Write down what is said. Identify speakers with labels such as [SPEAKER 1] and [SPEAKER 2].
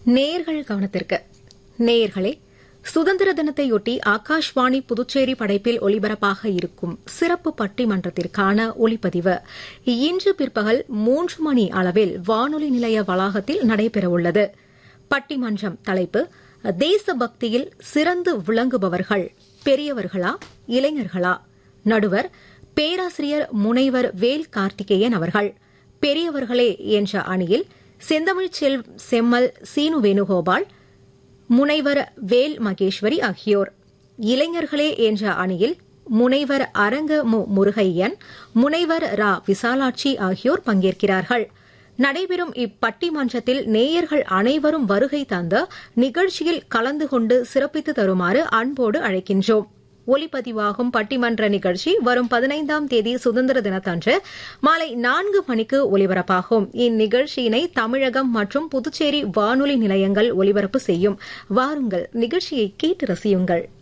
[SPEAKER 1] நேர்கள் கவனத்திற்கு நேயர்களே சுதந்திர தினத்தையொட்டி ஆகாஷ்வாணி புதுச்சேரி படைப்பில் ஒலிபரப்பாக இருக்கும் சிறப்பு பட்டிமன்றத்திற்கான ஒலிப்பதிவு இன்று பிற்பகல் மூன்று மணி அளவில் வானொலி நிலைய வளாகத்தில் நடைபெறவுள்ளது பட்டிமன்றம் தலைப்பு தேசபக்தியில் சிறந்து விளங்குபவர்கள் பெரியவர்களா இளைஞர்களா நடுவர் பேராசிரியர் முனைவர் வேல் கார்த்திகேயன் அவர்கள் பெரியவர்களே என்ற அணியில் செந்தமிழ் செல் செம்மல் சீனு வேணுகோபால் முனைவர் வேல் மகேஸ்வரி ஆகியோர் இளைஞர்களே என்ற அணியில் முனைவர் அரங்க மு முருகையன் முனைவர் ரா விசாலாட்சி ஆகியோர் பங்கேற்கிறார்கள் நடைபெறும் இப்பட்டிமன்றத்தில் நேயர்கள் அனைவரும் வருகை தந்த நிகழ்ச்சியில் கலந்து கொண்டு சிறப்பித்து தருமாறு அன்போடு அழைக்கின்றோம் ஒலிப்பதிவாகும் பட்டிமன்ற நிகழ்ச்சி வரும் பதினைந்தாம் தேதி சுதந்திர தினத்தன்று மாலை நான்கு மணிக்கு ஒலிபரப்பாகும் இந்நிகழ்ச்சியினை தமிழகம் மற்றும் புதுச்சேரி வானொலி நிலையங்கள் ஒலிபரப்பு செய்யும் வாருங்கள் நிகழ்ச்சியை கேட்டு ரசியுங்கள்